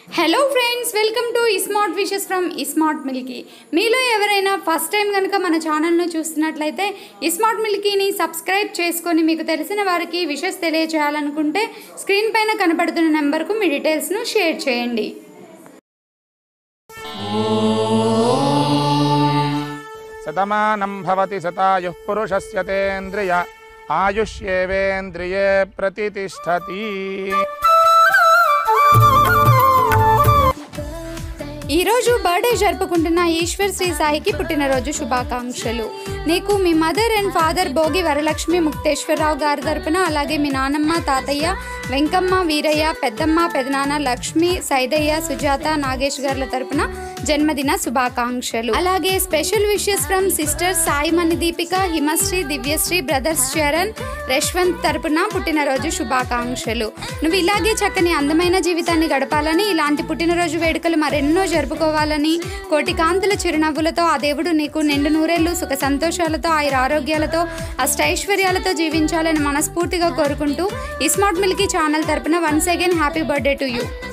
hello friends welcome to smart wishes from smart milky మీలో ఎవరైనా first time కనుక మన ఛానల్ను చూస్తున్నట్లయితే స్మార్ట్ మిల్కీని సబ్స్క్రైబ్ చేసుకొని మీకు తెలిసిన వారికి విషెస్ తెలియజేయాలనుకుంటే స్క్రీన్ పైన కనబడుతున్న నెంబర్కు మీ డీటెయిల్స్ను షేర్ చేయండి శతమానం భవతి శతాయుః పురుషస్య తేంద్రియ ఆయుష్యేవేంద్రియే ప్రతిష్టతి ఈరోజు బర్త్డే జరుపుకుంటున్న ఈశ్వర్ శ్రీ సాయికి పుట్టినరోజు శుభాకాంక్షలు నీకు మీ mother and father Bhogi Varalakshmi Mukteswara Rao గారి తరపున అలాగే మీ నానమ్మ తాతయ్య వెంకమ్మ వీరయ్య పెద్దమ్మ పెదనాన్న లక్ష్మి సైదయ్య సుజాత నాగేష్ గారుల తరపున జన్మదిన శుభాకాంక్షలు అలాగే special wishes from sister Saimani Deepika Himasri Divyasri brothers Charan Yashwanth తరపున పుట్టినరోజు శుభాకాంక్షలు నువ్వు ఇలాగే చక్కని అందమైన జీవితాన్ని గడపాలని ఇలాంటి పుట్టినరోజు వేడుకలు మరెన్నో జరుపుకోవాలని కోటి కాంతుల చిరునవ్వులతో ఆ దేవుడు నీకు నిండు నూరేళ్లు సుఖ సంతోషాలతో ఆయుర ఆరోగ్యాలతో అష్టైశ్వర్యాలతో జీవించాలని మనస్ఫూర్తిగా కోరుకుంటూ ఈ స్మార్ట్ మిల్కీ ఛానల్ తరపున once again happy birthday to you